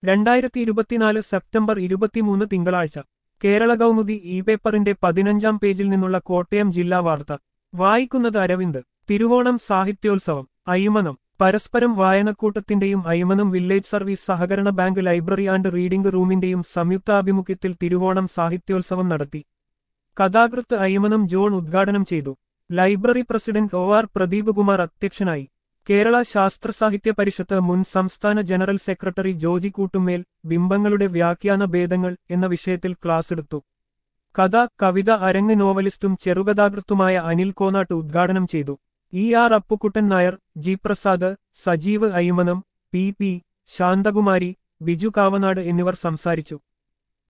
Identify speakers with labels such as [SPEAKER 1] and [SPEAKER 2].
[SPEAKER 1] രണ്ടായിരത്തി ഇരുപത്തിനാല് സെപ്റ്റംബർ ഇരുപത്തിമൂന്ന് തിങ്കളാഴ്ച കേരള കൗമുദി ഇ പേപ്പറിന്റെ പതിനഞ്ചാം പേജിൽ നിന്നുള്ള കോട്ടയം ജില്ലാ വാർത്ത വായിക്കുന്നത് അരവിന്ദ് തിരുവോണം സാഹിത്യോത്സവം അയ്മനം പരസ്പരം വായനക്കൂട്ടത്തിന്റെയും അയ്മനം വില്ലേജ് സർവീസ് സഹകരണ ബാങ്ക് ലൈബ്രറി ആൻഡ് റീഡിംഗ് റൂമിന്റെയും സംയുക്താഭിമുഖ്യത്തിൽ തിരുവോണം സാഹിത്യോത്സവം നടത്തി കഥാകൃത്ത് അയ്മനം ജോൺ ഉദ്ഘാടനം ചെയ്തു library president O R Pradeep Kumar അധ്യക്ഷനായി കേരള ശാസ്ത്ര സാഹിത്യ പരിഷത്ത് മുൻ സംസ്ഥാന ജനറൽ സെക്രട്ടറി ജോജി കൂട്ടുമേൽ ബിംബങ്ങളുടെ വ്യാഖ്യാന ഭേദങ്ങൾ എന്ന വിഷയത്തിൽ ക്ലാസ് എടുത്തു കഥ കവിത അരങ്ങ് നോവലിസ്റ്റും ചെറുകഥാകൃത്തുമായ അനിൽ കോനാട്ട് ഉദ്ഘാടനം ചെയ്തു E R Appukkuttan Nair G Prasad Sajeev Aymanam P P Santhakumari Biju Kavanad എന്നിവർ സംസാരിച്ചു